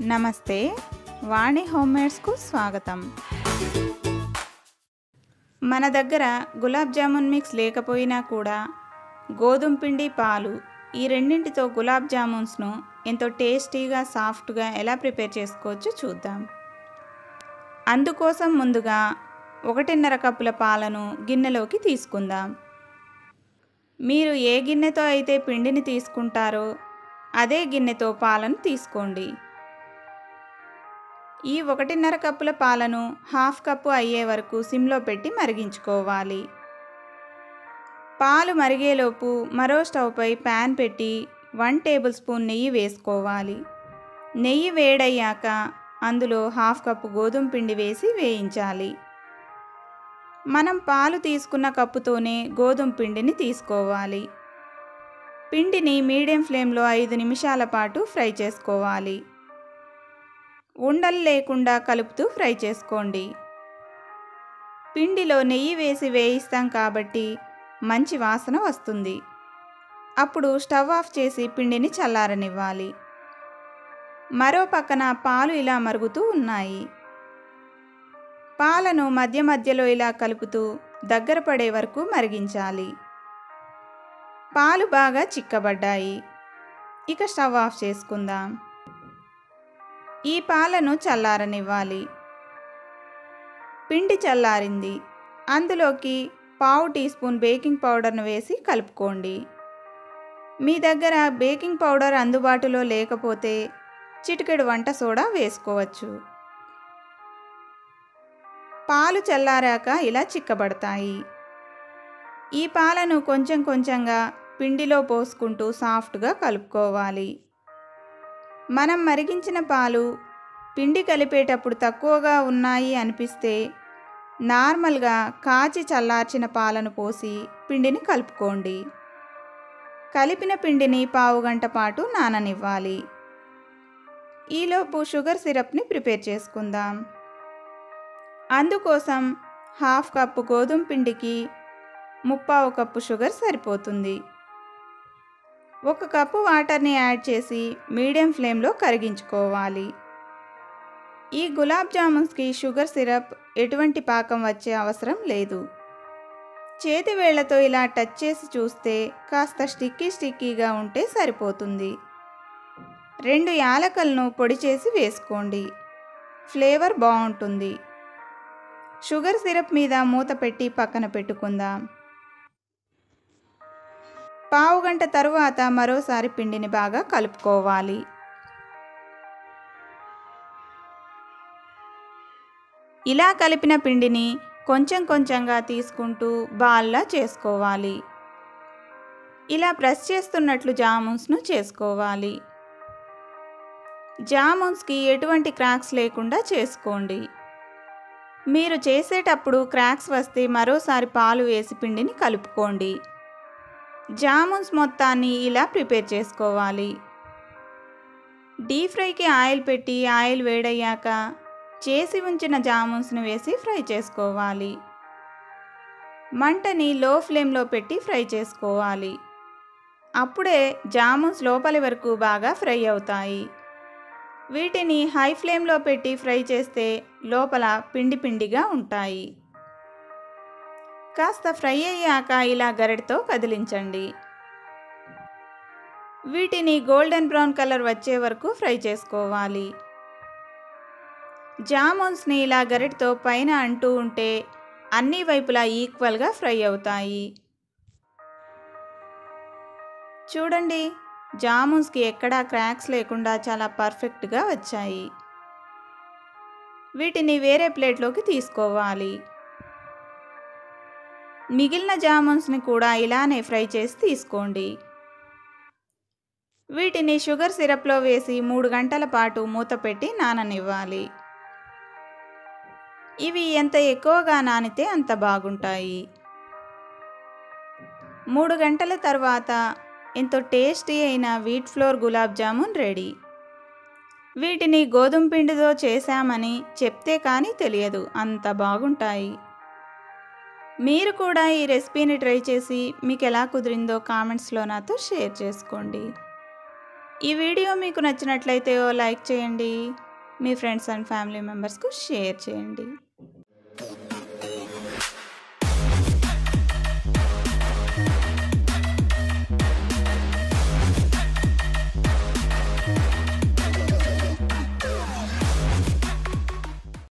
నమస్తే వాణి హోమ్మేడ్స్కు స్వాగతం మన దగ్గర గులాబ్ జామున్ మిక్స్ లేకపోయినా కూడా గోధుమ పిండి పాలు ఈ రెండింటితో గులాబ్ జామున్స్ను ఎంతో టేస్టీగా సాఫ్ట్గా ఎలా ప్రిపేర్ చేసుకోవచ్చో చూద్దాం అందుకోసం ముందుగా ఒకటిన్నర కప్పుల పాలను గిన్నెలోకి తీసుకుందాం మీరు ఏ గిన్నెతో అయితే పిండిని తీసుకుంటారో అదే గిన్నెతో పాలను తీసుకోండి ఈ ఒకటిన్నర కప్పుల పాలను హాఫ్ కప్పు అయ్యే వరకు సిమ్లో పెట్టి మరిగించుకోవాలి పాలు మరిగేలోపు మరో స్టవ్పై ప్యాన్ పెట్టి వన్ టేబుల్ స్పూన్ నెయ్యి వేసుకోవాలి నెయ్యి వేడయ్యాక అందులో హాఫ్ కప్పు గోధుమ పిండి వేసి వేయించాలి మనం పాలు తీసుకున్న కప్పుతోనే గోధుమ పిండిని తీసుకోవాలి పిండిని మీడియం ఫ్లేమ్లో ఐదు నిమిషాల పాటు ఫ్రై చేసుకోవాలి ఉండలు లేకుండా కలుపుతూ ఫ్రై చేసుకోండి పిండిలో నెయ్యి వేసి వేయిస్తాం కాబట్టి మంచి వాసన వస్తుంది అప్పుడు స్టవ్ ఆఫ్ చేసి పిండిని చల్లారనివ్వాలి మరో పక్కన పాలు ఇలా మరుగుతూ ఉన్నాయి పాలను మధ్య మధ్యలో ఇలా కలుపుతూ దగ్గర పడే వరకు మరిగించాలి పాలు బాగా చిక్కబడ్డాయి ఇక స్టవ్ ఆఫ్ చేసుకుందాం ఈ పాలను చల్లారనివ్వాలి పిండి చల్లారింది అందులోకి పావు టీ స్పూన్ బేకింగ్ పౌడర్ను వేసి కలుపుకోండి మీ దగ్గర బేకింగ్ పౌడర్ అందుబాటులో లేకపోతే చిటికెడు వంట సోడా వేసుకోవచ్చు పాలు చల్లారాక ఇలా చిక్కబడతాయి ఈ పాలను కొంచెం కొంచెంగా పిండిలో పోసుకుంటూ సాఫ్ట్గా కలుపుకోవాలి మనం మరిగించిన పాలు పిండి కలిపేటప్పుడు తక్కువగా ఉన్నాయి అనిపిస్తే నార్మల్గా కాచి చల్లార్చిన పాలను పోసి పిండిని కలుపుకోండి కలిపిన పిండిని పావు గంట పాటు నాననివ్వాలి ఈలోపు షుగర్ సిరప్ని ప్రిపేర్ చేసుకుందాం అందుకోసం హాఫ్ కప్పు గోధుమ పిండికి ముప్పావు కప్పు షుగర్ సరిపోతుంది ఒక కప్పు వాటర్ని యాడ్ చేసి మీడియం ఫ్లేమ్లో కరిగించుకోవాలి ఈ గులాబ్ జామున్స్కి షుగర్ సిరప్ ఎటువంటి పాకం వచ్చే అవసరం లేదు చేతి వేళ్లతో ఇలా టచ్ చేసి చూస్తే కాస్త స్టిక్కీ స్టిక్కీగా ఉంటే సరిపోతుంది రెండు యాలకలను పొడి చేసి వేసుకోండి ఫ్లేవర్ బాగుంటుంది షుగర్ సిరప్ మీద మూత పెట్టి పక్కన పెట్టుకుందాం పావు గంట తరువాత మరోసారి పిండిని బాగా కలుపుకోవాలి ఇలా కలిపిన పిండిని కొంచెం కొంచెంగా తీసుకుంటూ బాల్లా చేసుకోవాలి ఇలా ప్రెస్ చేస్తున్నట్లు జామున్స్ను చేసుకోవాలి జామున్స్కి ఎటువంటి క్రాక్స్ లేకుండా చేసుకోండి మీరు చేసేటప్పుడు క్రాక్స్ వస్తే మరోసారి పాలు వేసి పిండిని కలుపుకోండి జామున్స్ మొత్తాన్ని ఇలా ప్రిపేర్ చేసుకోవాలి డీప్ ఫ్రైకి ఆయిల్ పెట్టి ఆయిల్ వేడయ్యాక చేసి ఉంచిన జామున్స్ని వేసి ఫ్రై చేసుకోవాలి మంటని లో ఫ్లేమ్లో పెట్టి ఫ్రై చేసుకోవాలి అప్పుడే జామున్స్ లోపలి వరకు బాగా ఫ్రై అవుతాయి వీటిని హై ఫ్లేమ్లో పెట్టి ఫ్రై చేస్తే లోపల పిండి పిండిగా ఉంటాయి కాస్త ఫ్రై అయ్యాక ఇలా గరిటతో కదిలించండి వీటిని గోల్డెన్ బ్రౌన్ కలర్ వచ్చే వరకు ఫ్రై చేసుకోవాలి జామున్స్ని ఇలా గరిటతో పైన అంటూ ఉంటే అన్ని వైపులా ఈక్వల్గా ఫ్రై అవుతాయి చూడండి జామున్స్కి ఎక్కడా క్రాక్స్ లేకుండా చాలా పర్ఫెక్ట్గా వచ్చాయి వీటిని వేరే ప్లేట్లోకి తీసుకోవాలి మిగిలిన జామున్స్ని కూడా ఇలానే ఫ్రై చేసి తీసుకోండి వీటిని షుగర్ సిరప్లో వేసి మూడు గంటల పాటు మూత పెట్టి నాననివ్వాలి ఇవి ఎంత ఎక్కువగా నానితే అంత బాగుంటాయి మూడు గంటల తర్వాత ఎంతో టేస్టీ అయిన wheat flour gulab jamun ready వీటిని గోధుమ పిండితో చేశామని చెప్తే కానీ తెలియదు అంత బాగుంటాయి మీరు కూడా ఈ రెసిపీని ట్రై చేసి మీకు ఎలా కుదిరిందో కామెంట్స్లో నాతో షేర్ చేసుకోండి ఈ వీడియో మీకు నచ్చినట్లయితే ఓ లైక్ చేయండి మీ ఫ్రెండ్స్ అండ్ ఫ్యామిలీ మెంబర్స్కు షేర్ చేయండి